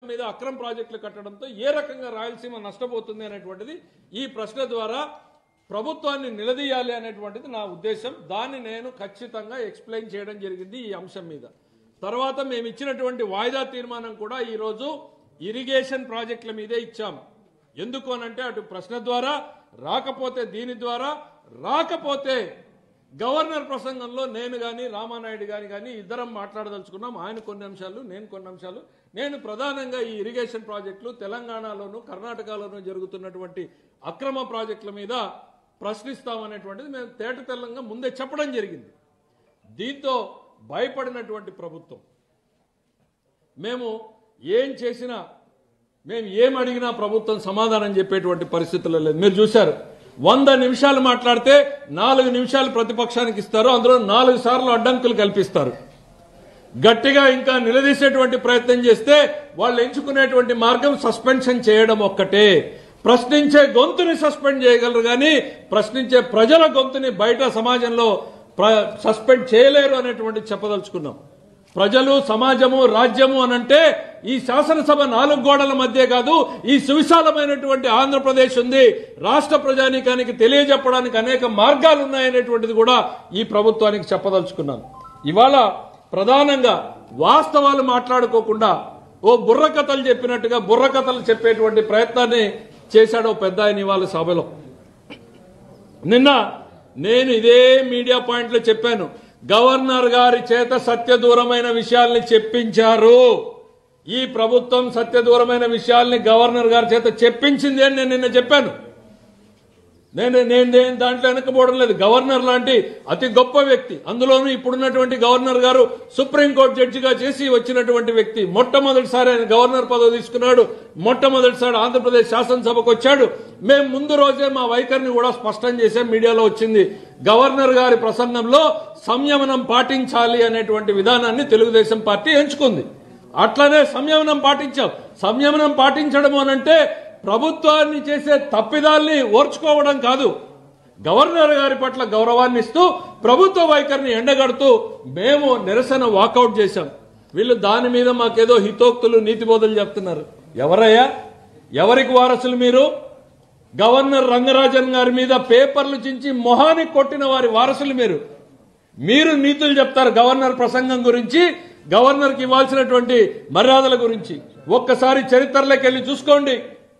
మీద అక్రమ ప్రాజెక్టులు కట్టడంతో ఏ రకంగా రాయలసీమ నష్టపోతుంది అనేటువంటిది ఈ ప్రశ్న ద్వారా ప్రభుత్వాన్ని నిలదీయాలి అనేటువంటిది నా ఉద్దేశం దాన్ని నేను ఖచ్చితంగా ఎక్స్ప్లెయిన్ చేయడం జరిగింది ఈ అంశం మీద తర్వాత మేము ఇచ్చినటువంటి వాయిదా తీర్మానం కూడా ఈరోజు ఇరిగేషన్ ప్రాజెక్టుల మీదే ఇచ్చాం ఎందుకు అనంటే అటు ప్రశ్న ద్వారా రాకపోతే దీని ద్వారా రాకపోతే గవర్నర్ ప్రసంగంలో నేను కానీ రామానాయుడు గాని కానీ ఇద్దరం మాట్లాడదలుచుకున్నాం ఆయన కొన్ని అంశాలు నేను కొన్ని అంశాలు నేను ప్రధానంగా ఈ ఇరిగేషన్ ప్రాజెక్టులు తెలంగాణలోను కర్ణాటకలోను జరుగుతున్నటువంటి అక్రమ ప్రాజెక్టుల మీద ప్రశ్నిస్తామనేటువంటిది మేము తేట తెల్లంగా ముందే చెప్పడం జరిగింది దీంతో భయపడినటువంటి ప్రభుత్వం మేము ఏం చేసినా మేము ఏం అడిగినా ప్రభుత్వం సమాధానం చెప్పేటువంటి పరిస్థితుల్లో లేదు మీరు చూశారు వంద నిమిషాలు మాట్లాడితే నాలుగు నిమిషాలు ప్రతిపక్షానికి ఇస్తారు అందులో నాలుగు సార్లు అడ్డంకులు కల్పిస్తారు గట్టిగా ఇంకా నిలదీసేటువంటి ప్రయత్నం చేస్తే వాళ్ళు ఎంచుకునేటువంటి మార్గం సస్పెన్షన్ చేయడం ఒక్కటే ప్రశ్నించే గొంతుని సస్పెండ్ చేయగలరు కానీ ప్రశ్నించే ప్రజల గొంతుని బయట సమాజంలో ప్ర- సస్పెండ్ చేయలేరు అనేటువంటి చెప్పదలుచుకున్నాం ప్రజలు సమాజము రాజ్యము అనంటే ఈ శాసనసభ నాలుగు గోడల మధ్య కాదు ఈ సువిశాలమైనటువంటి ఆంధ్రప్రదేశ్ ఉంది రాష్ట్ర ప్రజానీకానికి తెలియజెప్పడానికి అనేక మార్గాలు ఉన్నాయనేటువంటిది కూడా ఈ ప్రభుత్వానికి చెప్పదలుచుకున్నాను ఇవాళ ప్రధానంగా వాస్తవాలు మాట్లాడుకోకుండా ఓ బుర్ర కథలు చెప్పినట్టుగా బుర్ర కథలు చెప్పేటువంటి ప్రయత్నాన్ని చేశాడు ఓ పెద్ద ఆయన ఇవాళ సభలో నిన్న నేను ఇదే మీడియా పాయింట్లో చెప్పాను గవర్నర్ గారి చేత సత్యదూరమైన విషయాల్ని చెప్పించారు ఈ ప్రభుత్వం సత్యదూరమైన విషయాల్ని గవర్నర్ గారి చేత చెప్పించింది అని నేను నిన్న చెప్పాను నేను నేను నేను దాంట్లో వెనకపోవడం లేదు గవర్నర్ లాంటి అతి గొప్ప వ్యక్తి అందులోనూ ఇప్పుడున్నటువంటి గవర్నర్ గారు సుప్రీంకోర్టు జడ్జిగా చేసి వచ్చినటువంటి వ్యక్తి మొట్టమొదటిసారి ఆయన గవర్నర్ పదవి తీసుకున్నాడు మొట్టమొదటిసారి ఆంధ్రప్రదేశ్ శాసనసభకు వచ్చాడు మేము ముందు రోజే మా వైఖరిని కూడా స్పష్టం చేసాం మీడియాలో వచ్చింది గవర్నర్ గారి ప్రసంగంలో సంయమనం పాటించాలి అనేటువంటి విధానాన్ని తెలుగుదేశం పార్టీ ఎంచుకుంది అట్లనే సంయమనం పాటించాం సంయమనం పాటించడం అనంటే ప్రభుత్వాన్ని చేసే తప్పిదాల్ని ఓర్చుకోవడం కాదు గవర్నర్ గారి పట్ల గౌరవాన్ని ఇస్తూ ప్రభుత్వ వైఖరిని ఎండగడుతూ మేము నిరసన వాకౌట్ చేశాం వీళ్ళు దాని మీద మాకేదో హితోక్తులు నీతిబోధలు చెప్తున్నారు ఎవరయ్యా ఎవరికి వారసులు మీరు గవర్నర్ రంగరాజన్ గారి మీద పేపర్లు చించి మొహానికి కొట్టిన వారి వారసులు మీరు మీరు నీతులు చెప్తారు గవర్నర్ ప్రసంగం గురించి గవర్నర్కి ఇవ్వాల్సినటువంటి మర్యాదల గురించి ఒక్కసారి చరిత్రలోకి వెళ్ళి చూసుకోండి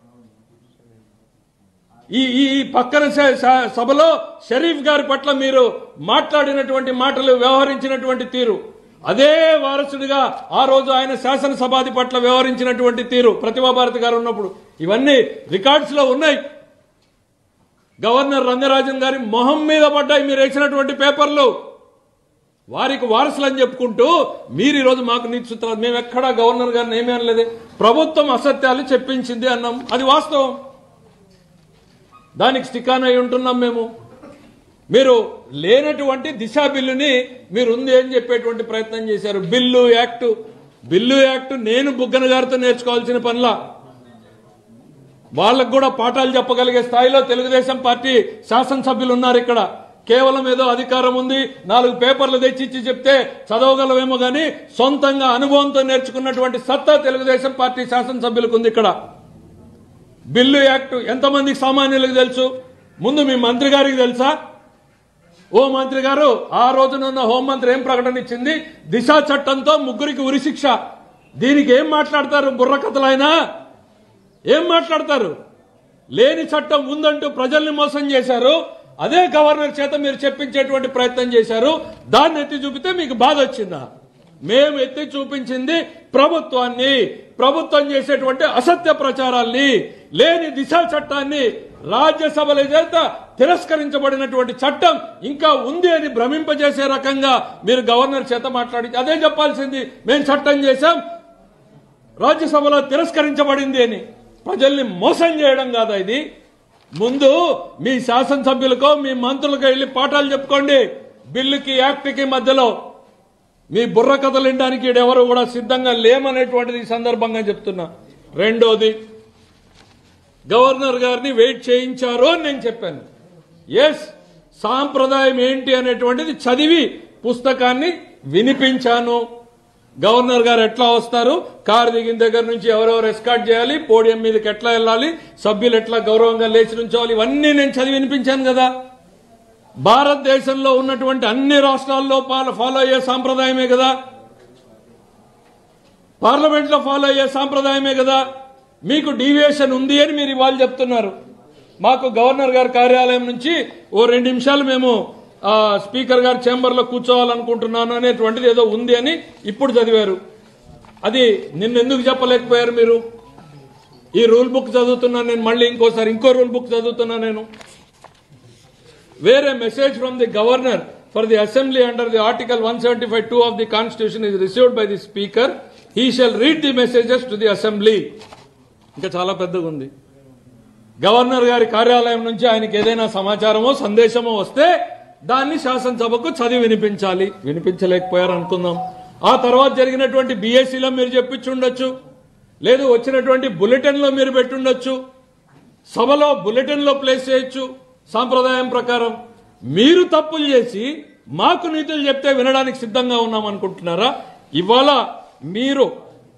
ఈ ఈ ఈ పక్కన స- స- సభలో షరీఫ్ గారి పట్ల మీరు మాట్లాడినటువంటి మాటలు వ్యవహరించినటువంటి తీరు అదే వారసుడిగా ఆ రోజు ఆయన శాసనసభాధి పట్ల వ్యవహరించినటువంటి తీరు ప్రతిభా భారతి గారు ఉన్నప్పుడు ఇవన్నీ రికార్డ్స్ లో ఉన్నాయి గవర్నర్ రంగరాజన్ గారి మొహం మీద పడ్డాయి మీరు వేసినటువంటి పేపర్లు వారికి వారసులు అని చెప్పుకుంటూ మీరు ఈరోజు మాకు నీతి సూత్రాలు మేము ఎక్కడా గవర్నర్ గారిని ఏమీ అనలేదే ప్రభుత్వం అసత్యాలు చెప్పించింది అన్నాం అది వాస్తవం దానికి స్టికాన్ అయి ఉంటున్నాం మేము మీరు లేనటువంటి దిశ బిల్లుని మీరు ఉంది అని చెప్పేటువంటి ప్రయత్నం చేశారు బిల్లు యాక్ట్ బిల్లు యాక్ట్ నేను బుగ్గన గారితో నేర్చుకోవాల్సిన పనిలా వాళ్ళకు కూడా పాఠాలు చెప్పగలిగే స్థాయిలో తెలుగుదేశం పార్టీ శాసనసభ్యులు ఉన్నారు ఇక్కడ కేవలం ఏదో అధికారం ఉంది నాలుగు పేపర్లు తెచ్చిచ్చి చెప్తే చదవగలవేమో గాని సొంతంగా అనుభవంతో నేర్చుకున్నటువంటి సత్తా తెలుగుదేశం పార్టీ శాసనసభ్యులకు ఉంది ఇక్కడ బిల్లు యాక్ట్ ఎంతమందికి సామాన్యులకు తెలుసు ముందు మీ మంత్రి గారికి తెలుసా ఓ మంత్రి గారు ఆ రోజున ఉన్న హోంమంత్రి ఏం ప్రకటన ఇచ్చింది దిశ చట్టంతో ముగ్గురికి ఉరిశిక్ష దీనికి ఏం మాట్లాడతారు బుర్ర కథలైనా ఏం మాట్లాడతారు లేని చట్టం ఉందంటూ ప్రజల్ని మోసం చేశారు అదే గవర్నర్ చేత మీరు చెప్పించేటువంటి ప్రయత్నం చేశారు దాన్ని ఎత్తి చూపితే మీకు బాధ వచ్చిందా మేము ఎత్తి చూపించింది ప్రభుత్వాన్ని ప్రభుత్వం చేసేటువంటి అసత్య ప్రచారాల్ని లేని దిశ చట్టాన్ని రాజ్యసభల చేత తిరస్కరించబడినటువంటి చట్టం ఇంకా ఉంది అని భ్రమింపజేసే రకంగా మీరు గవర్నర్ చేత మాట్లాడి అదే చెప్పాల్సింది మేము చట్టం చేశాం రాజ్యసభలో తిరస్కరించబడింది అని ప్రజల్ని మోసం చేయడం కాదా ఇది ముందు మీ శాసనసభ్యులకో మీ మంత్రులకో వెళ్ళి పాఠాలు చెప్పుకోండి బిల్లుకి యాక్ట్కి మధ్యలో మీ బుర్ర కథలు వినడానికి ఎవరు కూడా సిద్ధంగా లేమనేటువంటిది ఈ సందర్భంగా చెప్తున్నా రెండోది గవర్నర్ గారిని వెయిట్ చేయించారు అని నేను చెప్పాను ఎస్ సాంప్రదాయం ఏంటి అనేటువంటిది చదివి పుస్తకాన్ని వినిపించాను గవర్నర్ గారు ఎట్లా వస్తారు కారు దిగిన దగ్గర నుంచి ఎవరెవరు ఎస్కాట్ చేయాలి పోడియం మీదకి ఎట్లా వెళ్ళాలి సభ్యులు ఎట్లా గౌరవంగా లేచి నుంచోవాలి ఇవన్నీ నేను చదివి వినిపించాను కదా భారతదేశంలో ఉన్నటువంటి అన్ని రాష్ట్రాల్లో ఫాలో అయ్యే సాంప్రదాయమే కదా పార్లమెంట్ లో ఫాలో అయ్యే సాంప్రదాయమే కదా మీకు డీవియేషన్ ఉంది అని మీరు ఇవాళ చెప్తున్నారు మాకు గవర్నర్ గారి కార్యాలయం నుంచి ఓ రెండు నిమిషాలు మేము ఆ, స్పీకర్ గారి చేంబర్ లో కూర్చోవాలనుకుంటున్నాను అనేటువంటిది ఏదో ఉంది అని ఇప్పుడు చదివారు అది నిన్న ఎందుకు చెప్పలేకపోయారు మీరు ఈ రూల్ బుక్ చదువుతున్నాను నేను మళ్ళీ ఇంకోసారి ఇంకో రూల్ బుక్ చదువుతున్నా నేను where a message from the governor for the assembly under the article 175 of the constitution is received by the speaker he shall read the messages to the assembly ఇంకా చాలా పెద్దగా ఉంది గవర్నర్ గారి కార్యాలయం నుంచి ఆయనకి ఏదైనా సమాచారమో సందేశమో వస్తే దాన్ని శాసనసభకు చదివి వినిపించాలి వినిపించలేకపోయారు అనుకుందాం ఆ తర్వాత జరిగినటువంటి బీఎస్సీలో మీరు చెప్పించుండొచ్చు లేదు వచ్చినటువంటి బులెటిన్ లో మీరు పెట్టుండొచ్చు సభలో బులెటిన్ లో ప్లేస్ చేయొచ్చు సాంప్రదాయం ప్రకారం మీరు తప్పులు చేసి మాకు నీతులు చెప్తే వినడానికి సిద్ధంగా ఉన్నాం అనుకుంటున్నారా ఇవాళ మీరు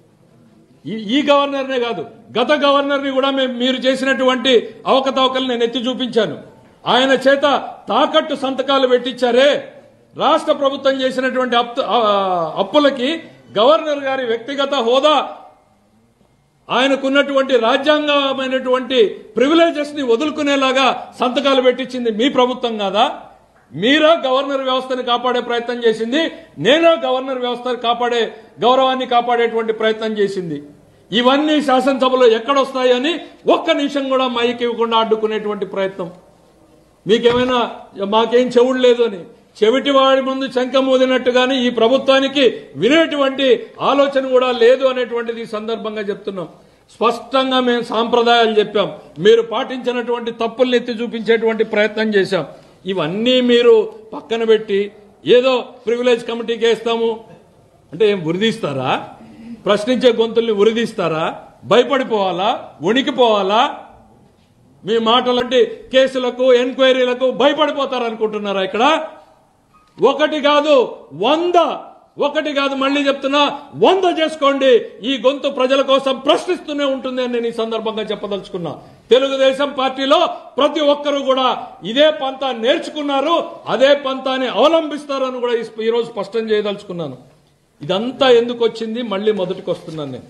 ఈ- ఈ గవర్నర్నే కాదు గత గవర్నర్ని కూడా మేము మీరు చేసినటువంటి అవకతవకలు నేను ఎత్తి చూపించాను ఆయన చేత తాకట్టు సంతకాలు పెట్టించారే రాష్ట్ర ప్రభుత్వం చేసినటువంటి అప్పు- ఆ, అప్పులకి గవర్నర్ గారి వ్యక్తిగత హోదా ఆయనకున్నటువంటి రాజ్యాంగమైనటువంటి ప్రివిలేజెస్ ని వదులుకునేలాగా సంతకాలు పెట్టించింది మీ ప్రభుత్వం కాదా మీరా గవర్నర్ వ్యవస్థని కాపాడే ప్రయత్నం చేసింది నేనా గవర్నర్ వ్యవస్థని కాపాడే గౌరవాన్ని కాపాడేటువంటి ప్రయత్నం చేసింది ఇవన్నీ శాసనసభలో ఎక్కడొస్తాయని ఒక్క నిమిషం కూడా మైక్ ఇవ్వకుండా అడ్డుకునేటువంటి ప్రయత్నం మీకేమైనా మాకేం చెవుడు లేదు అని చెవిటి వాడి ముందు శంఖ మోదినట్టుగానే ఈ ప్రభుత్వానికి వినేటువంటి ఆలోచన కూడా లేదు అనేటువంటిది ఈ సందర్భంగా చెప్తున్నాం స్పష్టంగా మేము సాంప్రదాయాలు చెప్పాం మీరు పాటించినటువంటి తప్పుల్ని ఎత్తి చూపించేటువంటి ప్రయత్నం చేశాం ఇవన్నీ మీరు పక్కన పెట్టి ఏదో ప్రివిలేజ్ కమిటీకి వేస్తాము అంటే ఏం ఉరిదీస్తారా ప్రశ్నించే గొంతుల్ని ఉరిదీస్తారా భయపడిపోవాలా వణికిపోవాలా మీ మాటలంటే కేసులకు ఎంక్వైరీలకు భయపడిపోతారు అనుకుంటున్నారా ఇక్కడ ఒకటి కాదు వంద ఒకటి కాదు మళ్ళీ చెప్తున్నా వంద చేసుకోండి ఈ గొంతు ప్రజల కోసం ప్రశ్నిస్తూనే ఉంటుంది అని నేను ఈ సందర్భంగా చెప్పదలుచుకున్నా తెలుగుదేశం పార్టీలో ప్రతి ఒక్కరూ కూడా ఇదే పంత నేర్చుకున్నారు అదే పంతాన్ని అవలంబిస్తారని కూడా ఈ- ఈ రోజు స్పష్టం చేయదలుచుకున్నాను ఇదంతా ఎందుకు వచ్చింది మళ్ళీ మొదటికి వస్తున్నాను నేను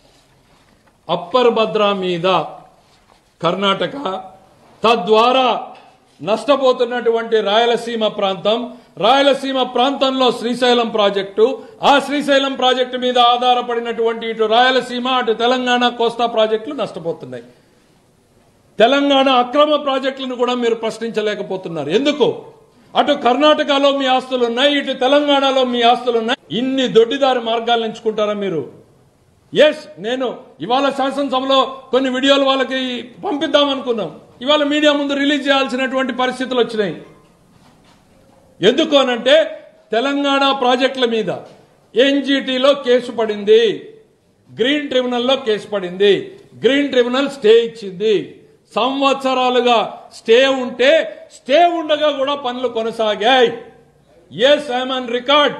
అప్పర్ భద్రా మీద కర్ణాటక తద్వారా నష్టపోతున్నటువంటి రాయలసీమ ప్రాంతం రాయలసీమ ప్రాంతంలో శ్రీశైలం ప్రాజెక్టు ఆ శ్రీశైలం ప్రాజెక్టు మీద ఆధారపడినటువంటి ఇటు రాయలసీమ అటు తెలంగాణ కోస్తా ప్రాజెక్టులు నష్టపోతున్నాయి తెలంగాణ అక్రమ ప్రాజెక్టులను కూడా మీరు ప్రశ్నించలేకపోతున్నారు ఎందుకు అటు కర్ణాటకలో మీ ఆస్తులు ఉన్నాయి ఇటు తెలంగాణలో మీ ఆస్తులు ఉన్నాయి ఇన్ని దొడ్డిదారి మార్గాలను ఎంచుకుంటారా మీరు ఎస్ నేను ఇవాళ శాసనసభలో కొన్ని వీడియోలు వాళ్ళకి పంపిద్దాం అనుకున్నాం ఇవాళ మీడియా ముందు రిలీజ్ చేయాల్సినటువంటి పరిస్థితులు వచ్చినాయి ఎందుకు అనంటే తెలంగాణ ప్రాజెక్టుల మీద ఎన్జిటిలో కేసు పడింది గ్రీన్ ట్రిబ్యునల్లో కేసు పడింది గ్రీన్ ట్రిబ్యునల్ స్టే ఇచ్చింది సంవత్సరాలుగా స్టే ఉంటే స్టే ఉండగా కూడా పనులు కొనసాగాయి ఎస్ ఐఎమ్ రికార్డ్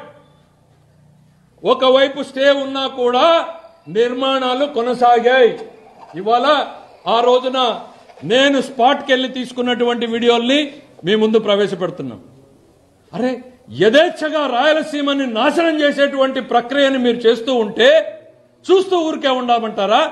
ఒకవైపు స్టే ఉన్నా కూడా నిర్మాణాలు కొనసాగాయి ఇవాళ ఆ రోజున నేను స్పాట్కి వెళ్ళి తీసుకున్నటువంటి వీడియోల్ని మీ ముందు ప్రవేశపెడుతున్నాం అరే యథేచ్ఛగా రాయలసీమని నాశనం చేసేటువంటి ప్రక్రియని మీరు చేస్తూ ఉంటే చూస్తూ ఊరికే ఉండమంటారా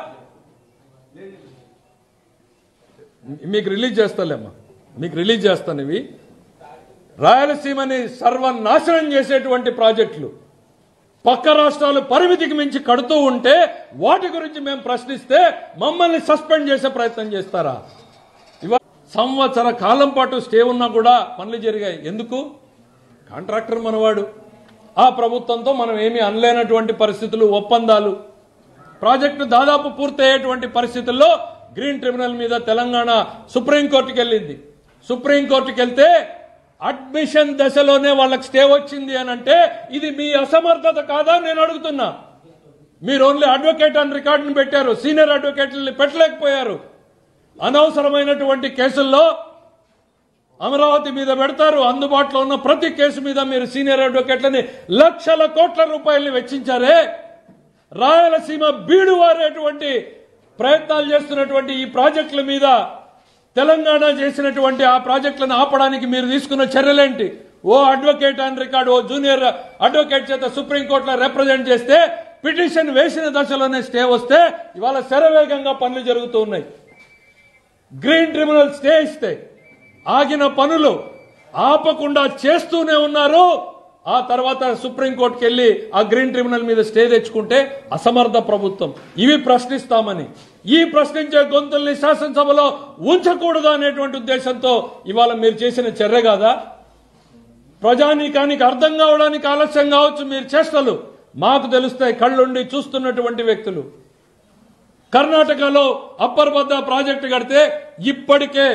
మీకు రిలీజ్ చేస్తాలేమ్మా మీకు రిలీజ్ చేస్తాను ఇవి రాయలసీమని సర్వనాశనం చేసేటువంటి ప్రాజెక్టులు పక్క రాష్ట్రాలు పరిమితికి మించి కడుతూ ఉంటే వాటి గురించి మేము ప్రశ్నిస్తే మమ్మల్ని సస్పెండ్ చేసే ప్రయత్నం చేస్తారా ఇవా సంవత్సర కాలం పాటు స్టే ఉన్నా కూడా పనులు జరిగాయి ఎందుకు కాంట్రాక్టర్ మనవాడు ఆ ప్రభుత్వంతో మనం ఏమీ అనలేనటువంటి పరిస్థితులు ఒప్పందాలు ప్రాజెక్టు దాదాపు పూర్తయ్యేటువంటి పరిస్థితుల్లో గ్రీన్ ట్రిబ్యునల్ మీద తెలంగాణ సుప్రీంకోర్టుకి వెళ్ళింది సుప్రీంకోర్టుకి వెళ్తే అడ్మిషన్ దశలోనే వాళ్ళకి స్టే వచ్చింది అని అంటే ఇది మీ అసమర్థత కాదా నేను అడుగుతున్నా మీరు ఓన్లీ అడ్వకేట్ అని రికార్డుని పెట్టారు సీనియర్ అడ్వకేట్లని పెట్టలేకపోయారు అనవసరమైనటువంటి కేసుల్లో అమరావతి మీద పెడతారు అందుబాటులో ఉన్న ప్రతి కేసు మీద మీరు సీనియర్ అడ్వకేట్లని లక్షల కోట్ల రూపాయలని వెచ్చించారే రాయలసీమ బీడు వారేటువంటి ప్రయత్నాలు చేస్తున్నటువంటి ఈ ప్రాజెక్టుల మీద తెలంగాణ చేసినటువంటి ఆ ప్రాజెక్టులను ఆపడానికి మీరు తీసుకున్న చర్యలేంటి ఓ అడ్వకేట్ అని రికార్డు ఓ జూనియర్ అడ్వకేట్ చేత సుప్రీంకోర్టులో రిప్రజెంట్ చేస్తే పిటిషన్ వేసిన దశలోనే స్టే వస్తే ఇవాళ శరవేగంగా పనులు జరుగుతూ ఉన్నాయి గ్రీన్ ట్రిబ్యునల్ స్టే ఇస్తే ఆగిన పనులు ఆపకుండా చేస్తూనే ఉన్నారు ఆ తర్వాత సుప్రీంకోర్టుకి వెళ్ళి ఆ గ్రీన్ ట్రిబ్యునల్ మీద స్టే తెచ్చుకుంటే అసమర్థ ప్రభుత్వం ఇవి ప్రశ్నిస్తామని ఈ ప్రశ్నించే గొంతుల్ని శాసనసభలో ఉంచకూడదు అనేటువంటి ఉద్దేశంతో ఇవాళ మీరు చేసిన చర్య కాదా ప్రజానీకానికి అర్థం కావడానికి ఆలస్యం కావచ్చు మీరు చేష్టలు మాకు తెలుస్తాయి కళ్ళుండి చూస్తున్నటువంటి వ్యక్తులు కర్ణాటకలో అప్పర్ భద్ర ప్రాజెక్టు కడితే ఇప్పటికే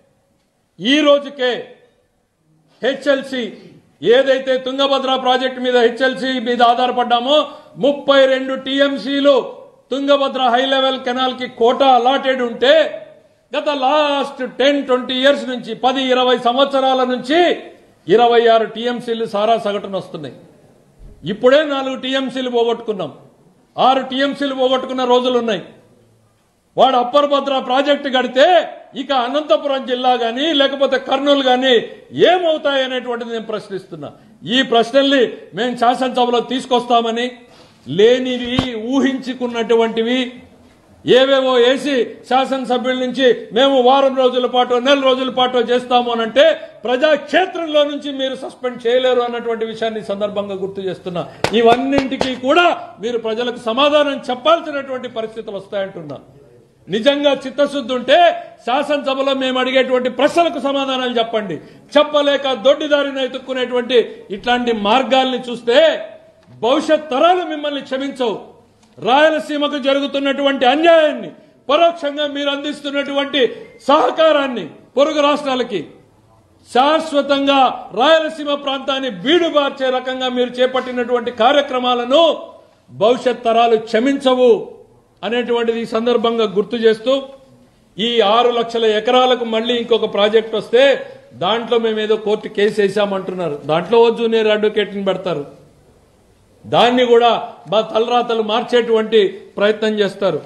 ఈ రోజుకే హెచ్ఎల్సి ఏదైతే తుంగభద్ర ప్రాజెక్టు మీద హెచ్ఎల్సి మీద ఆధారపడ్డామో ముప్పై రెండు టీఎంసీలు తుంగభద్ర హై లెవెల్ కెనాల్ కి కోటా అలాటెడ్ ఉంటే గత లాస్ట్ టెన్ ట్వంటీ ఇయర్స్ నుంచి పది ఇరవై సంవత్సరాల నుంచి ఇరవై ఆరు టీఎంసీలు సారా సగటున వస్తున్నాయి ఇప్పుడే నాలుగు టీఎంసీలు పోగొట్టుకున్నాం ఆరు టీఎంసీలు పోగొట్టుకున్న రోజులు ఉన్నాయి వాడు అప్పర్ భద్ర ప్రాజెక్టు కడితే ఇక అనంతపురం జిల్లా గాని లేకపోతే కర్నూలు గాని ఏమవుతాయి అనేటువంటిది నేను ప్రశ్నిస్తున్నా ఈ ప్రశ్నల్ని మేము శాసనసభలో తీసుకొస్తామని లేనివి ఊహించుకున్నటువంటివి ఏవేవో వేసి శాసనసభ్యుల నుంచి మేము వారం రోజుల పాటు నెల రోజుల పాటు చేస్తాము అని అంటే ప్రజాక్షేత్రంలో నుంచి మీరు సస్పెండ్ చేయలేరు అన్నటువంటి విషయాన్ని ఈ సందర్భంగా గుర్తు చేస్తున్నా ఇవన్నింటికి కూడా మీరు ప్రజలకు సమాధానం చెప్పాల్సినటువంటి పరిస్థితులు వస్తాయంటున్నా నిజంగా చిత్తశుద్ధి ఉంటే శాసనసభలో మేము అడిగేటువంటి ప్రశ్నలకు సమాధానాలు చెప్పండి చెప్పలేక దొడ్డిదారిని ఎత్తుక్కునేటువంటి ఇట్లాంటి మార్గాల్ని చూస్తే భవిష్యత్ తరాలు మిమ్మల్ని క్షమించవు రాయలసీమకు జరుగుతున్నటువంటి అన్యాయాన్ని పరోక్షంగా మీరు అందిస్తున్నటువంటి సహకారాన్ని పొరుగు రాష్ట్రాలకి శాశ్వతంగా రాయలసీమ ప్రాంతాన్ని బీడుబార్చే రకంగా మీరు చేపట్టినటువంటి కార్యక్రమాలను భవిష్యత్ తరాలు క్షమించవు అనేటువంటిది ఈ సందర్భంగా గుర్తు చేస్తూ ఈ ఆరు లక్షల ఎకరాలకు మళ్ళీ ఇంకొక ప్రాజెక్ట్ వస్తే దాంట్లో మేము ఏదో కోర్టు కేసు వేసామంటున్నారు దాంట్లో ఓ జూనియర్ అడ్వకేట్ని పెడతారు దాన్ని కూడా మా తలరాతలు మార్చేటువంటి ప్రయత్నం చేస్తారు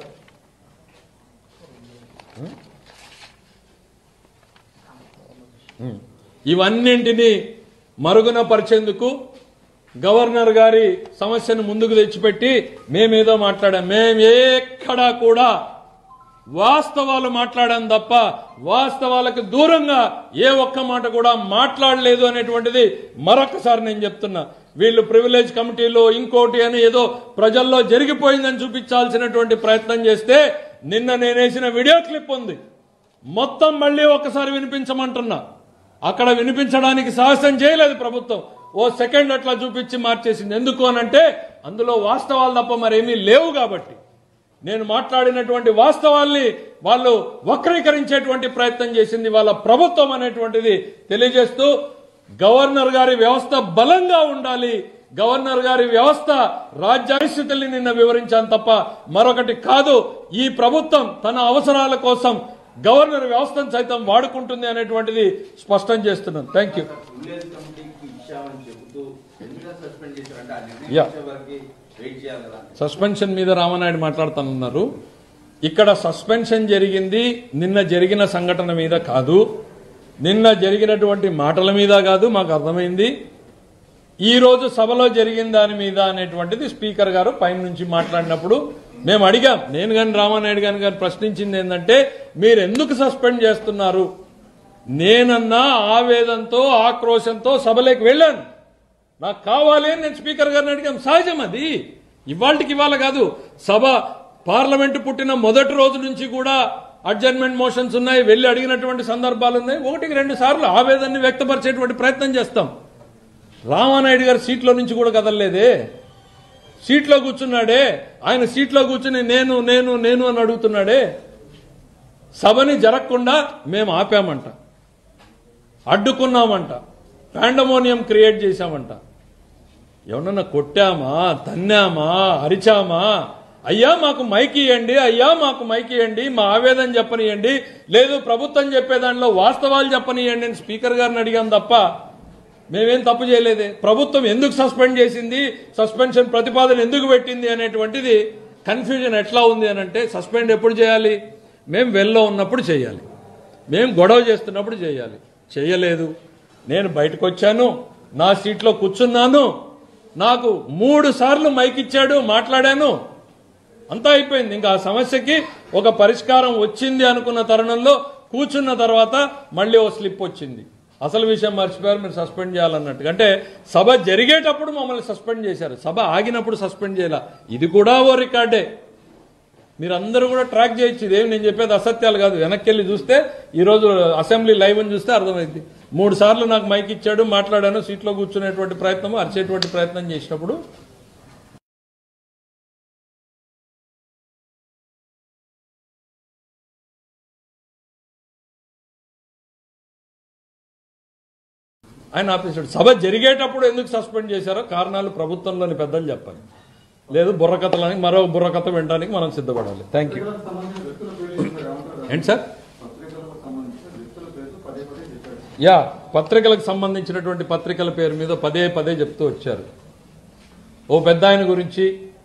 ఇవన్నింటినీ మరుగున పరిచేందుకు గవర్నర్ గారి సమస్యను ముందుకు తెచ్చిపెట్టి మేమేదో మాట్లాడాం మేము ఎక్కడా కూడా వాస్తవాలు మాట్లాడాం తప్ప వాస్తవాలకు దూరంగా ఏ ఒక్క మాట కూడా మాట్లాడలేదు అనేటువంటిది మరొకసారి నేను చెప్తున్నా వీళ్ళు ప్రివిలేజ్ కమిటీలో ఇంకోటి అని ఏదో ప్రజల్లో జరిగిపోయిందని చూపించాల్సినటువంటి ప్రయత్నం చేస్తే నిన్న నేనేసిన వీడియో క్లిప్ ఉంది మొత్తం మళ్ళీ ఒకసారి వినిపించమంటున్నా అక్కడ వినిపించడానికి సాహసం చేయలేదు ప్రభుత్వం ఓ సెకండ్ అట్లా చూపించి మార్చేసింది ఎందుకు అనంటే అందులో వాస్తవాలు తప్ప మరేమీ లేవు కాబట్టి నేను మాట్లాడినటువంటి వాస్తవాల్ని వాళ్ళు వక్రీకరించేటువంటి ప్రయత్నం చేసింది వాళ్ళ ప్రభుత్వం అనేటువంటిది తెలియజేస్తూ గవర్నర్ గారి వ్యవస్థ బలంగా ఉండాలి గవర్నర్ గారి వ్యవస్థ రాజ్యాస్థితుల్ని నిన్న వివరించాను తప్ప మరొకటి కాదు ఈ ప్రభుత్వం తన అవసరాల కోసం గవర్నర్ వ్యవస్థను సైతం వాడుకుంటుంది అనేటువంటిది స్పష్టం చేస్తున్నాను థ్యాంక్ యూ విలేజ్ కమిటీకి ఇచ్చామని చెబుతూ ఎందుకు సస్పెండ్ చేశారంటే ఆ నిర్ణయం Yeah. వచ్చే వరకు వెయిట్ చేయాలి కదా సస్పెన్షన్ మీద రామనాయుడు మాట్లాడుతున్నారు ఇక్కడ సస్పెన్షన్ జరిగింది నిన్న జరిగిన సంఘటన మీద కాదు నిన్న జరిగినటువంటి మాటల మీద కాదు మాకు అర్థమైంది ఈ రోజు సభలో జరిగిన దాని మీద అనేటువంటిది స్పీకర్ గారు పైన నుంచి మాట్లాడినప్పుడు మేము అడిగాం నేను కానీ రామానాయుడు గారిని గారు ప్రశ్నించింది ఏంటంటే మీరు ఎందుకు సస్పెండ్ చేస్తున్నారు నేనన్నా ఆవేదంతో ఆక్రోశంతో సభలోకి వెళ్ళాను నాకు కావాలి అని నేను స్పీకర్ గారిని అడిగాను సహజం అది ఇవాళకి ఇవాళ కాదు సభ పార్లమెంటు పుట్టిన మొదటి రోజు నుంచి కూడా అడ్జర్మెంట్ మోషన్స్ ఉన్నాయి వెళ్ళి అడిగినటువంటి సందర్భాలు ఉన్నాయి ఒకటికి రెండు సార్లు ఆవేదనని వ్యక్తపరిచేటువంటి ప్రయత్నం చేస్తాం రామానాయుడు గారు సీట్లో నుంచి కూడా కదలలేదే సీట్లో కూర్చున్నాడే ఆయన సీట్లో కూర్చుని నేను నేను నేను అని అడుగుతున్నాడే సభని జరగకుండా మేము ఆపామంట అడ్డుకున్నామంట పాండమోనియం క్రియేట్ చేశామంట ఎవరన్నా కొట్టామా తన్నామా అరిచామా అయ్యా మాకు మైక్ ఇవ్వండి అయ్యా మాకు మైక్ ఇవ్వండి మా ఆవేదన చెప్పనియండి లేదు ప్రభుత్వం చెప్పే దాంట్లో వాస్తవాలు చెప్పనియండి అని స్పీకర్ గారిని అడిగాం తప్ప మేమేం తప్పు చేయలేదే ప్రభుత్వం ఎందుకు సస్పెండ్ చేసింది సస్పెన్షన్ ప్రతిపాదన ఎందుకు పెట్టింది అనేటువంటిది కన్ఫ్యూజన్ ఎట్లా ఉంది అని అంటే సస్పెండ్ ఎప్పుడు చేయాలి మేము వెల్లో ఉన్నప్పుడు చేయాలి మేము గొడవ చేస్తున్నప్పుడు చేయాలి చేయలేదు నేను బయటకు వచ్చాను నా సీట్లో కూర్చున్నాను నాకు మూడు సార్లు మైక్ ఇచ్చాడు మాట్లాడాను అంతా అయిపోయింది ఇంకా ఆ సమస్యకి ఒక పరిష్కారం వచ్చింది అనుకున్న తరుణంలో కూర్చున్న తర్వాత మళ్ళీ ఓ స్లిప్ వచ్చింది అసలు విషయం మర్చిపోయారు మీరు సస్పెండ్ చేయాలన్నట్టు అంటే సభ జరిగేటప్పుడు మమ్మల్ని సస్పెండ్ చేశారు సభ ఆగినప్పుడు సస్పెండ్ చేయాల ఇది కూడా ఓ రికార్డే మీరందరూ కూడా ట్రాక్ చేయొచ్చు ఇదేమి నేను చెప్పేది అసత్యాలు కాదు వెనక్కి వెళ్ళి చూస్తే ఈరోజు అసెంబ్లీ లైవ్ అని చూస్తే అర్థమైంది మూడు సార్లు నాకు మైక్ ఇచ్చాడు మాట్లాడాను సీట్లో కూర్చునేటువంటి ప్రయత్నం అరిచేటువంటి ప్రయత్నం చేసినప్పుడు ఆయన ఆపేశాడు సభ జరిగేటప్పుడు ఎందుకు సస్పెండ్ చేశారో కారణాలు ప్రభుత్వంలోని పెద్దలు చెప్పాలి లేదు బుర్రకథలని మరో బుర్రకథ వినడానికి మనం సిద్ధపడాలి థ్యాంక్ యూ ఏంటి సార్ యా పత్రికలకు సంబంధించినటువంటి పత్రికల పేరు మీద పదే పదే చెప్తూ వచ్చారు ఓ పెద్ద ఆయన గురించి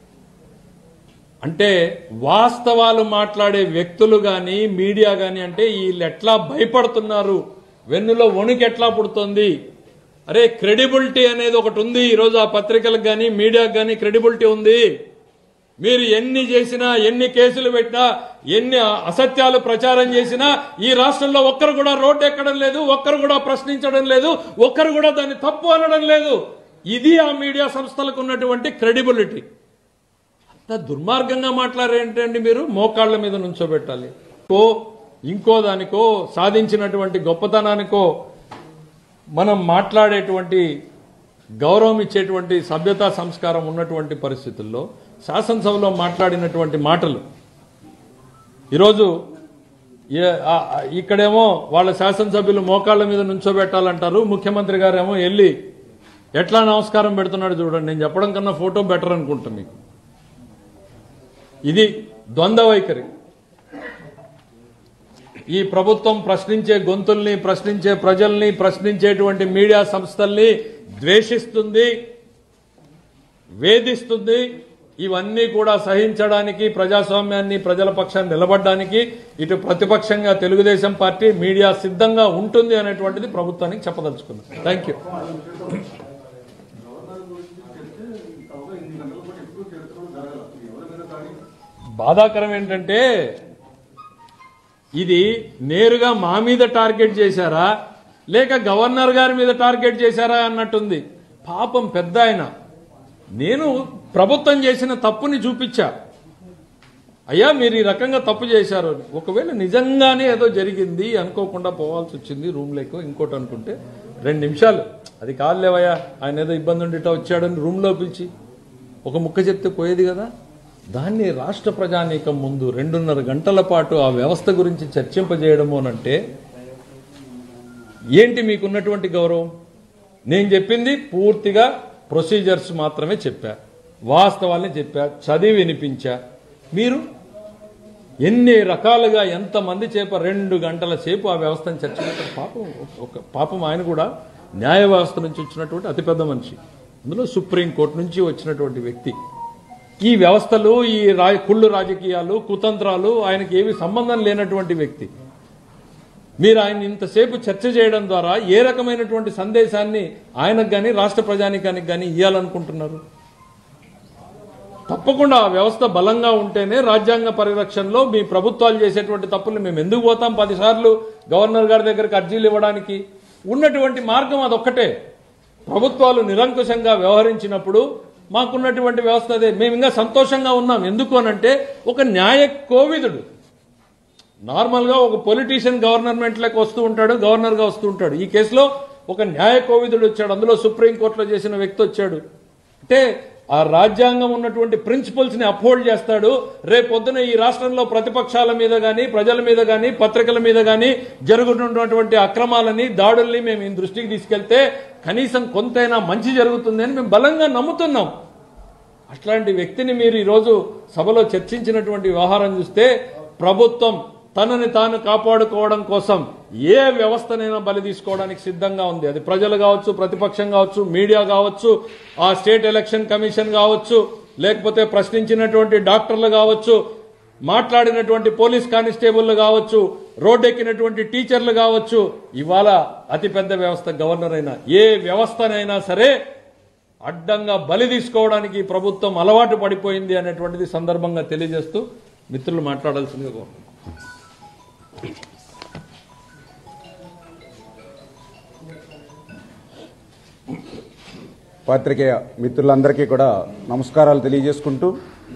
అంటే వాస్తవాలు మాట్లాడే వ్యక్తులు గాని మీడియా గాని అంటే వీళ్ళు ఎట్లా భయపడుతున్నారు వెన్నులో వణుకు ఎట్లా పుడుతుంది అరే క్రెడిబిలిటీ అనేది ఒకటి ఉంది ఈరోజు ఆ పత్రికలకు కానీ మీడియాకు కానీ క్రెడిబిలిటీ ఉంది మీరు ఎన్ని చేసినా ఎన్ని కేసులు పెట్టినా ఎన్ని అసత్యాలు ప్రచారం చేసినా ఈ రాష్ట్రంలో ఒక్కరు కూడా రోడ్డు ఎక్కడం లేదు ఒక్కరు కూడా ప్రశ్నించడం లేదు ఒక్కరు కూడా దాన్ని తప్పు అనడం లేదు ఇది ఆ మీడియా సంస్థలకు ఉన్నటువంటి క్రెడిబిలిటీ అంత దుర్మార్గంగా మాట్లాడేంటండి మీరు మోకాళ్ళ మీద నుంచోబెట్టాలి ఓ ఇంకో దానికో సాధించినటువంటి గొప్పతనానికో మనం మాట్లాడేటువంటి గౌరవం ఇచ్చేటువంటి సభ్యతా సంస్కారం ఉన్నటువంటి పరిస్థితుల్లో శాసనసభలో మాట్లాడినటువంటి మాటలు ఈరోజు ఏ- ఆ- ఆ- ఇక్కడేమో వాళ్ళ శాసనసభ్యులు మోకాళ్ళ మీద నుంచోబెట్టాలంటారు ముఖ్యమంత్రి గారేమో వెళ్ళి ఎట్లా నమస్కారం పెడుతున్నాడు చూడండి నేను చెప్పడం కన్నా ఫోటో బెటర్ అనుకుంటా మీకు ఇది ద్వంద్వ వైఖరి ఈ ప్రభుత్వం ప్రశ్నించే గొంతుల్ని ప్రశ్నించే ప్రజల్ని ప్రశ్నించేటువంటి మీడియా సంస్థల్ని ద్వేషిస్తుంది వేధిస్తుంది ఇవన్నీ కూడా సహించడానికి ప్రజాస్వామ్యాన్ని ప్రజల పక్షాన్ని నిలబడడానికి ఇటు ప్రతిపక్షంగా తెలుగుదేశం పార్టీ మీడియా సిద్ధంగా ఉంటుంది అనేటువంటిది ప్రభుత్వానికి చెప్పదలుచుకుంది థ్యాంక్ యూ బాధాకరం ఏంటంటే ఇది నేరుగా మా మీద టార్గెట్ చేశారా లేక గవర్నర్ గారి మీద టార్గెట్ చేశారా అన్నట్టుంది పాపం పెద్ద ఆయన నేను ప్రభుత్వం చేసిన తప్పుని చూపించా అయ్యా మీరు ఈ రకంగా తప్పు చేశారు అని. ఒకవేళ నిజంగానే ఏదో జరిగింది అనుకోకుండా పోవాల్సి వచ్చింది రూమ్ లేకో ఇంకోటి అనుకుంటే రెండు నిమిషాలు అది కాదులేవయ్యా ఆయన ఏదో ఇబ్బంది ఉండిట వచ్చాడని రూమ్లో పిలిచి ఒక ముక్క చెప్తే పోయేది కదా దాన్ని రాష్ట్ర ప్రజానీకం ముందు రెండున్నర గంటల పాటు ఆ వ్యవస్థ గురించి చర్చింపజేయడము అనంటే ఏంటి మీకున్నటువంటి గౌరవం నేను చెప్పింది పూర్తిగా ప్రొసీజర్స్ మాత్రమే చెప్పా వాస్తవాల్ని చెప్పా చదివి వినిపించా మీరు ఎన్ని రకాలుగా ఎంతమంది చేప రెండు గంటల సేపు ఆ వ్యవస్థను చర్చించారు పాపం ఒక పాపం ఆయన కూడా న్యాయ వ్యవస్థ నుంచి వచ్చినటువంటి అతిపెద్ద మనిషి అందులో సుప్రీంకోర్టు నుంచి వచ్చినటువంటి వ్యక్తి ఈ వ్యవస్థలు ఈ రా కుళ్ళు రాజకీయాలు కుతంత్రాలు ఆయనకి ఏమి సంబంధం లేనటువంటి వ్యక్తి మీరు ఆయన ఇంతసేపు చర్చ చేయడం ద్వారా ఏ రకమైనటువంటి సందేశాన్ని ఆయనకు కానీ రాష్ట్ర ప్రజానికానికి కానీ ఇవ్వాలనుకుంటున్నారు తప్పకుండా ఆ వ్యవస్థ బలంగా ఉంటేనే రాజ్యాంగ పరిరక్షణలో మీ ప్రభుత్వాలు చేసేటువంటి తప్పులు మేము ఎందుకు పోతాం పదిసార్లు గవర్నర్ గారి దగ్గరికి అర్జీలు ఇవ్వడానికి ఉన్నటువంటి మార్గం అదొక్కటే ప్రభుత్వాలు నిరంకుశంగా వ్యవహరించినప్పుడు మాకున్నటువంటి వ్యవస్థ అదే మేము ఇంకా సంతోషంగా ఉన్నాం ఎందుకు అనంటే ఒక న్యాయ కోవిదుడు నార్మల్గా ఒక పొలిటీషియన్ గవర్నమెంట్లోకి వస్తూ ఉంటాడు గవర్నర్గా వస్తూ ఉంటాడు ఈ కేసులో ఒక న్యాయ కోవిదుడు వచ్చాడు అందులో సుప్రీంకోర్టులో చేసిన వ్యక్తి వచ్చాడు అంటే ఆ రాజ్యాంగం ఉన్నటువంటి ప్రిన్సిపల్స్ ని అప్హోల్డ్ చేస్తాడు రేపొద్దున ఈ రాష్ట్రంలో ప్రతిపక్షాల మీద గాని ప్రజల మీద గాని పత్రికల మీద గాని జరుగుతున్నటువంటి అక్రమాలని దాడుల్ని మేము ఈ దృష్టికి తీసుకెళ్తే కనీసం కొంతైనా మంచి జరుగుతుంది అని మేము బలంగా నమ్ముతున్నాం అట్లాంటి వ్యక్తిని మీరు ఈరోజు సభలో చర్చించినటువంటి వ్యవహారం చూస్తే ప్రభుత్వం తనని తాను కాపాడుకోవడం కోసం ఏ వ్యవస్థనైనా బలి తీసుకోవడానికి సిద్ధంగా ఉంది అది ప్రజలు కావచ్చు ప్రతిపక్షం కావచ్చు మీడియా కావచ్చు ఆ స్టేట్ ఎలక్షన్ కమిషన్ కావచ్చు లేకపోతే ప్రశ్నించినటువంటి డాక్టర్లు కావచ్చు మాట్లాడినటువంటి పోలీస్ కానిస్టేబుల్లు కావచ్చు రోడ్డెక్కినటువంటి టీచర్లు కావచ్చు ఇవాళ అతిపెద్ద వ్యవస్థ గవర్నర్ అయినా ఏ వ్యవస్థనైనా సరే అడ్డంగా బలి తీసుకోవడానికి ఈ ప్రభుత్వం అలవాటు పడిపోయింది అనేటువంటిది సందర్భంగా తెలియజేస్తూ మిత్రులు మాట్లాడాల్సిందిగా కోరుతున్నాను. పాత్రికేయ మిత్రులందరికీ కూడా నమస్కారాలు తెలియజేసుకుంటూ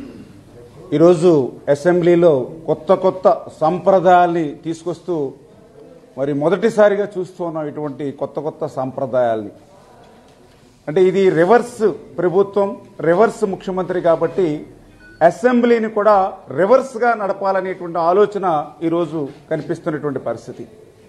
ఈరోజు అసెంబ్లీలో కొత్త కొత్త సంప్రదాయాల్ని తీసుకొస్తూ మరి మొదటిసారిగా చూస్తూ ఉన్నాం ఇటువంటి కొత్త కొత్త సంప్రదాయాల్ని అంటే ఇది రివర్స్ ప్రభుత్వం రివర్స్ ముఖ్యమంత్రి కాబట్టి అసెంబ్లీని కూడా రివర్స్గా నడపాలనేటువంటి ఆలోచన ఈరోజు కనిపిస్తున్నటువంటి పరిస్థితి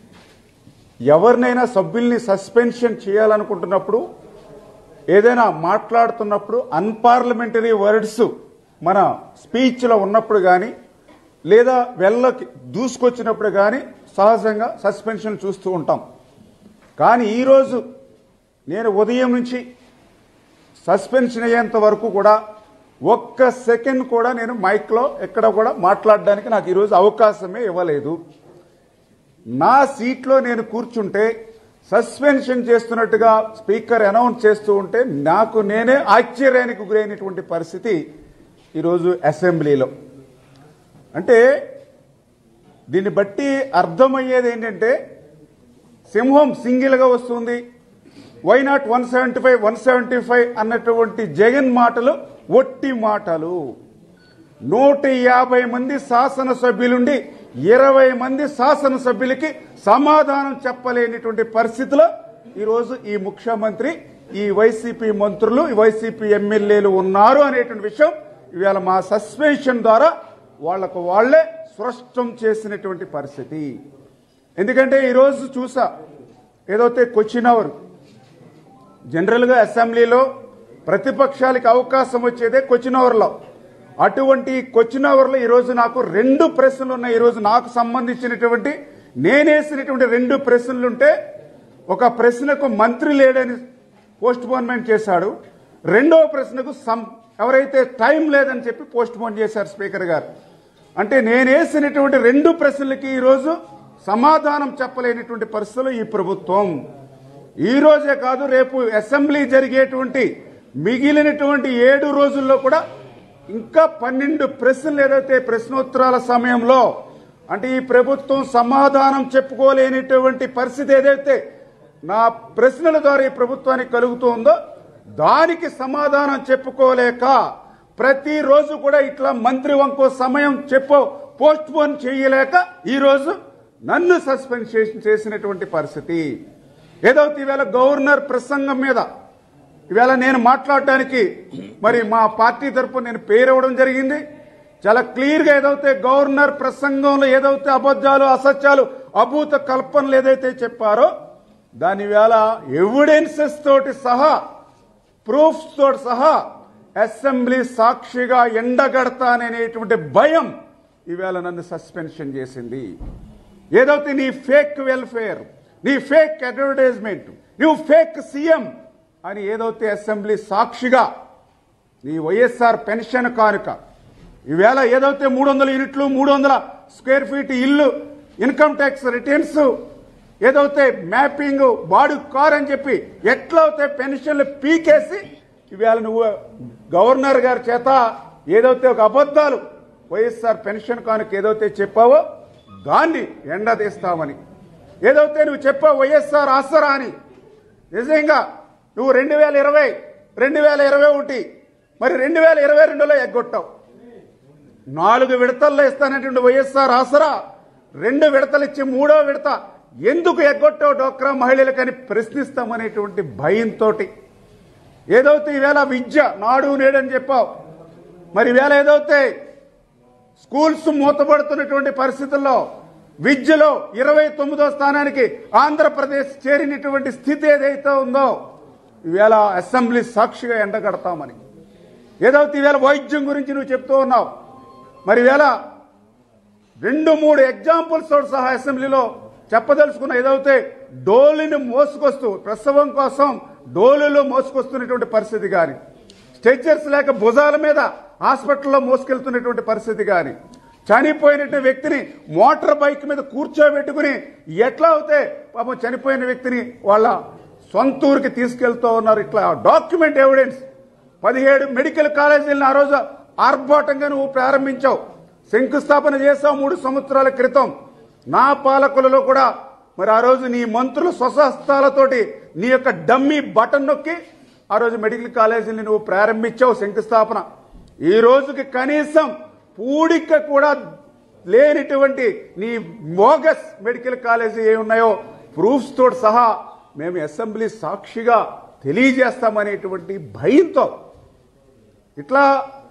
ఎవరినైనా సభ్యుల్ని సస్పెన్షన్ చేయాలనుకుంటున్నప్పుడు ఏదైనా మాట్లాడుతున్నప్పుడు అన్పార్లమెంటరీ వర్డ్స్ మన స్పీచ్లో ఉన్నప్పుడు కానీ లేదా వెళ్ళకి దూసుకొచ్చినప్పుడు కానీ సహజంగా సస్పెన్షన్ చూస్తూ ఉంటాం కానీ ఈరోజు నేను ఉదయం నుంచి సస్పెన్షన్ అయ్యేంత వరకు కూడా ఒక్క సెకండ్ కూడా నేను మైక్లో ఎక్కడ కూడా మాట్లాడడానికి నాకు ఈరోజు అవకాశమే ఇవ్వలేదు నా సీట్లో నేను కూర్చుంటే సస్పెన్షన్ చేస్తున్నట్టుగా స్పీకర్ అనౌన్స్ చేస్తూ ఉంటే నాకు నేనే ఆశ్చర్యానికి గురైనటువంటి పరిస్థితి ఈరోజు అసెంబ్లీలో అంటే దీన్ని బట్టి అర్థమయ్యేది ఏంటంటే సింహం సింగిల్గా వస్తుంది why not one seventy five one seventy five అన్నటువంటి జగన్ మాటలు ఒట్టి మాటలు నూట యాభై మంది శాసనసభ్యులుండి ఇరవై మంది శాసనసభ్యులకి సమాధానం చెప్పలేనిటువంటి పరిస్థితిలో ఈరోజు ఈ ముఖ్యమంత్రి ఈ వైసీపీ మంత్రులు ఈ వైసీపీ ఎమ్మెల్యేలు ఉన్నారు అనేటువంటి విషయం ఇవాళ మా సస్పెన్షన్ ద్వారా వాళ్లకు వాళ్లే స్పష్టం చేసినటువంటి పరిస్థితి ఎందుకంటే ఈరోజు చూసా ఏదైతే క్వశ్చన్ అవర్ జనరల్గా అసెంబ్లీలో ప్రతిపక్షాలకు అవకాశం వచ్చేదే క్వశ్చన్ అవర్లో అటువంటి క్వశ్చన్ అవర్లో ఈరోజు నాకు రెండు ప్రశ్నలు ఉన్నాయి ఈరోజు నాకు సంబంధించినటువంటి నేనేసినటువంటి రెండు ప్రశ్నలు ఉంటే ఒక ప్రశ్నకు మంత్రి లేడని పోస్ట్ పోన్మెంట్ చేశాడు రెండవ ప్రశ్నకు సం ఎవరైతే టైం లేదని చెప్పి పోస్ట్ పోన్ చేశారు స్పీకర్ గారు అంటే నేనేసినటువంటి రెండు ప్రశ్నలకి ఈరోజు సమాధానం చెప్పలేనటువంటి పరిస్థితులు ఈ ప్రభుత్వం ఈ రోజే కాదు రేపు అసెంబ్లీ జరిగేటువంటి మిగిలినటువంటి ఏడు రోజుల్లో కూడా ఇంకా పన్నెండు ప్రశ్నలు ఏదైతే ప్రశ్నోత్తరాల సమయంలో అంటే ఈ ప్రభుత్వం సమాధానం చెప్పుకోలేనిటువంటి పరిస్థితి ఏదైతే నా ప్రశ్నల ద్వారా ఈ ప్రభుత్వానికి కలుగుతుందో దానికి సమాధానం చెప్పుకోలేక ప్రతిరోజు కూడా ఇట్లా మంత్రి వంకో సమయం చెప్పో పోస్ట్ పోన్ చేయలేక ఈరోజు నన్ను సస్పెండ్ చేసి- చేసినటువంటి పరిస్థితి ఏదైతే ఈవేళ గవర్నర్ ప్రసంగం మీద ఇవాళ నేను మాట్లాడడానికి మరి మా పార్టీ తరపున నేను పేరు ఇవ్వడం జరిగింది చాలా క్లియర్ గా ఏదైతే గవర్నర్ ప్రసంగంలో ఏదైతే అబద్ధాలు అసత్యాలు అభూత కల్పనలు ఏదైతే చెప్పారో దాని వేళ ఎవిడెన్సెస్ తోటి సహా ప్రూఫ్స్ తోటి సహా అసెంబ్లీ సాక్షిగా ఎండగడతాననేటువంటి భయం ఈవేళ నన్ను సస్పెన్షన్ చేసింది ఏదైతే నీ ఫేక్ వెల్ఫేర్ నీ ఫేక్ అడ్వర్టైజ్మెంట్ నువ్వు ఫేక్ సీఎం అని ఏదైతే అసెంబ్లీ సాక్షిగా నీ వైఎస్ఆర్ పెన్షన్ కానుక ఈవేళ ఏదైతే మూడు వందల యూనిట్లు మూడు వందల స్క్వేర్ ఫీట్ ఇల్లు ఇన్కమ్ ట్యాక్స్ రిటర్న్స్ ఏదైతే మ్యాపింగ్ బాడు కార్ అని చెప్పి ఎట్లా అయితే పెన్షన్లు పీకేసి ఈవేళ నువ్వు గవర్నర్ గారి చేత ఏదైతే ఒక అబద్ధాలు వైఎస్ఆర్ పెన్షన్ కానుక ఏదైతే చెప్పావో దాన్ని ఎండదీస్తామని ఏదైతే నువ్వు చెప్పావు వైఎస్ఆర్ ఆసరా అని నిజంగా నువ్వు రెండు వేల ఇరవై రెండు వేల ఇరవై ఒకటి మరి రెండు వేల ఇరవై రెండులో ఎగ్గొట్టావు నాలుగు విడతల్లో ఇస్తానటువంటి వైఎస్ఆర్ ఆసరా రెండు విడతలు ఇచ్చి మూడో విడత ఎందుకు ఎగ్గొట్టావు డోక్రా మహిళలకని ప్రశ్నిస్తామనేటువంటి భయంతో ఏదైతే ఈవేళ విద్య నాడు నేడని చెప్పావు మరి ఈవేళ ఏదైతే స్కూల్స్ మూతపడుతున్నటువంటి పరిస్థితుల్లో విద్యలో ఇరవై తొమ్మిదో స్థానానికి ఆంధ్రప్రదేశ్ చేరినటువంటి స్థితి ఏదైతే ఉందో ఈవేళ అసెంబ్లీ సాక్షిగా ఎండగడతామని ఏదైతే ఈవేళ వైద్యం గురించి నువ్వు చెప్తూ ఉన్నావు మరి ఈవేళ రెండు మూడు ఎగ్జాంపుల్స్ తోటి సహా అసెంబ్లీలో చెప్పదలుచుకున్న ఏదైతే డోలుని మోసుకొస్తూ ప్రసవం కోసం డోలులో మోసుకొస్తున్నటువంటి పరిస్థితి కానీ స్ట్రెచర్స్ లేక భుజాల మీద హాస్పిటల్లో మోసుకెళ్తున్నటువంటి పరిస్థితి కానీ చనిపోయినటువంటి వ్యక్తిని మోటార్ బైక్ మీద కూర్చోబెట్టుకుని ఎట్లా అవుతే పాపం చనిపోయిన వ్యక్తిని వాళ్ళ సొంత ఊరికి తీసుకెళ్తూ ఉన్నారు ఇట్లా డాక్యుమెంట్ ఎవిడెన్స్ పదిహేడు మెడికల్ కాలేజీలను ఆ రోజు ఆర్భాటంగా నువ్వు ప్రారంభించావు శంకుస్థాపన చేశావు మూడు సంవత్సరాల క్రితం నా పాలకులలో కూడా మరి ఆ రోజు నీ మంత్రుల స్వసహస్తాలతోటి నీ యొక్క డమ్మీ బటన్ నొక్కి ఆ రోజు మెడికల్ కాలేజీని నువ్వు ప్రారంభించావు శంకుస్థాపన ఈ రోజుకి కనీసం పూడిక కూడా లేనిటువంటి నీ మోగస్ మెడికల్ కాలేజీ ఏ ఉన్నాయో ప్రూఫ్స్ తోటి సహా మేము అసెంబ్లీ సాక్షిగా తెలియజేస్తామనేటువంటి భయంతో ఇట్లా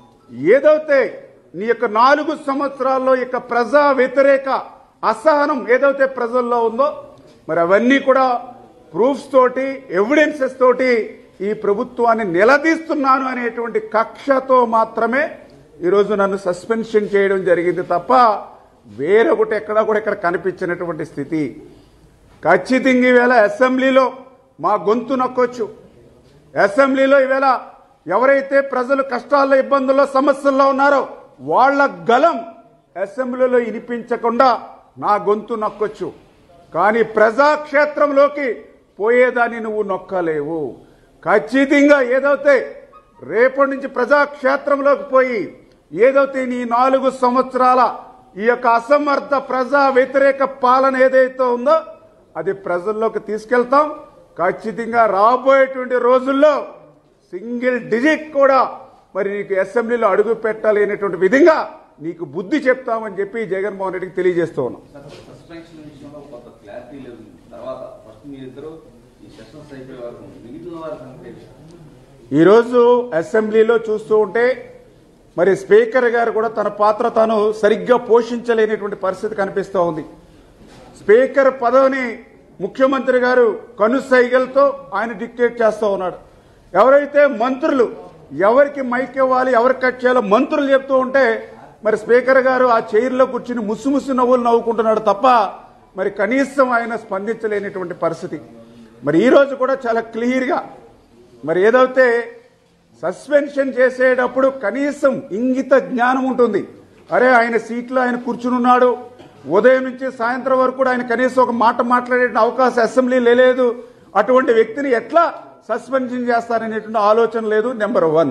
ఏదైతే నీ యొక్క నాలుగు సంవత్సరాల్లో ఈ యొక్క ప్రజా వ్యతిరేక అసహనం ఏదైతే ప్రజల్లో ఉందో మరి అవన్నీ కూడా ప్రూఫ్స్ తోటి ఎవిడెన్సెస్ తోటి ఈ ప్రభుత్వాన్ని నిలదీస్తున్నాను అనేటువంటి కక్షతో మాత్రమే ఈరోజు నన్ను సస్పెన్షన్ చేయడం జరిగింది తప్ప వేరొకటి ఎక్కడా కూడా ఇక్కడ కనిపించినటువంటి స్థితి ఖచ్చితంగా ఈవేళ అసెంబ్లీలో మా గొంతు నొక్కొచ్చు అసెంబ్లీలో ఈవేళ ఎవరైతే ప్రజలు కష్టాల్లో ఇబ్బందుల్లో సమస్యల్లో ఉన్నారో వాళ్ళ గలం అసెంబ్లీలో వినిపించకుండా నా గొంతు నొక్కొచ్చు కానీ ప్రజాక్షేత్రంలోకి పోయేదాన్ని నువ్వు నొక్కలేవు ఖచ్చితంగా ఏదైతే రేపటి నుంచి ప్రజాక్షేత్రంలోకి పోయి ఏదైతే నీ నాలుగు సంవత్సరాల ఈ యొక్క అసమర్థ ప్రజా వ్యతిరేక పాలన ఏదైతే ఉందో అది ప్రజల్లోకి తీసుకెళ్తాం ఖచ్చితంగా రాబోయేటువంటి రోజుల్లో సింగిల్ డిజిట్ కూడా మరి నీకు అసెంబ్లీలో అడుగు పెట్టలేనటువంటి విధంగా నీకు బుద్ధి చెప్తామని చెప్పి జగన్మోహన్ రెడ్డికి తెలియజేస్తూ ఉన్నాం సార్ సస్పెన్షన్ విషయంలో కొంత క్లారిటీ లేదు తర్వాత ఫస్ట్ మీరిద్దరు ఈ సెషన్స్ అయిపోయే వరకు మిగిలిన వారి సంగతి ఏంటి? ఈరోజు అసెంబ్లీలో చూస్తూ ఉంటే మరి స్పీకర్ గారు కూడా తన పాత్ర తాను సరిగ్గా పోషించలేనటువంటి పరిస్థితి కనిపిస్తూ ఉంది స్పీకర్ పదవిని ముఖ్యమంత్రి గారు కనుసైగలతో ఆయన డిక్టేట్ చేస్తూ ఉన్నాడు ఎవరైతే మంత్రులు ఎవరికి మైక్ ఇవ్వాలి ఎవరికి కట్ చేయాలో మంత్రులు చెప్తూ ఉంటే మరి స్పీకర్ గారు ఆ చైర్లో కూర్చుని ముసు ముసు నవ్వులు నవ్వుకుంటున్నాడు తప్ప మరి కనీసం ఆయన స్పందించలేనటువంటి పరిస్థితి మరి ఈ రోజు కూడా చాలా క్లియర్గా మరి ఏదైతే సస్పెన్షన్ చేసేటప్పుడు కనీసం ఇంగిత జ్ఞానం ఉంటుంది అరే ఆయన సీట్లో ఆయన కూర్చుని ఉన్నాడు ఉదయం నుంచి సాయంత్రం వరకు కూడా ఆయన కనీసం ఒక మాట మాట్లాడే అవకాశం అసెంబ్లీ లేదు అటువంటి వ్యక్తిని ఎట్లా సస్పెన్షన్ చేస్తారనేటువంటి ఆలోచన లేదు నెంబర్ వన్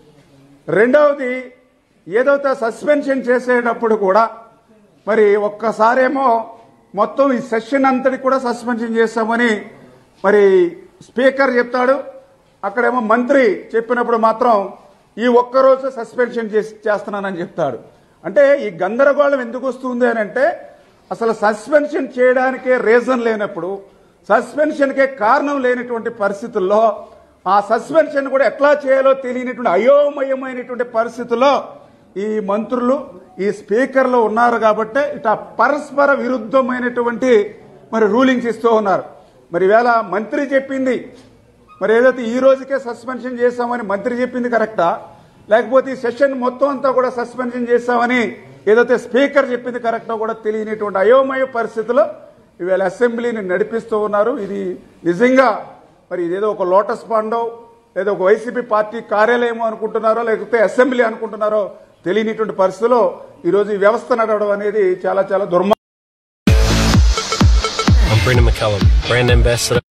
రెండవది ఏదైతే సస్పెన్షన్ చేసేటప్పుడు కూడా మరి ఒక్కసారేమో మొత్తం ఈ సెషన్ అంతటి కూడా సస్పెన్షన్ చేస్తామని మరి స్పీకర్ చెప్తాడు అక్కడేమో మంత్రి చెప్పినప్పుడు మాత్రం ఈ ఒక్కరోజు సస్పెన్షన్ చేసి చేస్తున్నానని చెప్తాడు అంటే ఈ గందరగోళం ఎందుకు వస్తుంది అని అంటే అసలు సస్పెన్షన్ చేయడానికే రీజన్ లేనప్పుడు సస్పెన్షన్కే కారణం లేనటువంటి పరిస్థితుల్లో ఆ సస్పెన్షన్ కూడా ఎట్లా చేయాలో తెలియనటువంటి అయోమయమైనటువంటి పరిస్థితుల్లో ఈ మంత్రులు ఈ స్పీకర్లు ఉన్నారు కాబట్టి ఇట పరస్పర విరుద్ధమైనటువంటి మరి రూలింగ్స్ ఇస్తూ ఉన్నారు మరి వేళ మంత్రి చెప్పింది మరి ఏదైతే ఈ రోజుకే సస్పెన్షన్ చేస్తామని మంత్రి చెప్పింది కరెక్టా లేకపోతే ఈ సెషన్ మొత్తం అంతా కూడా సస్పెన్షన్ చేస్తామని ఏదైతే స్పీకర్ చెప్పింది కరెక్టా కూడా తెలియనటువంటి అయోమయ పరిస్థితిలో ఇవాళ అసెంబ్లీని నడిపిస్తూ ఉన్నారు ఇది నిజంగా మరి ఇదేదో ఒక లోటస్ పాండో లేదా ఒక వైసీపీ పార్టీ కార్యాలయం అనుకుంటున్నారో లేకపోతే అసెంబ్లీ అనుకుంటున్నారో తెలియనిటువంటి పరిస్థితిలో ఈరోజు ఈ వ్యవస్థ నడవడం అనేది చాలా చాలా దుర్మ I'm Brendan McCullum, brand ambassador.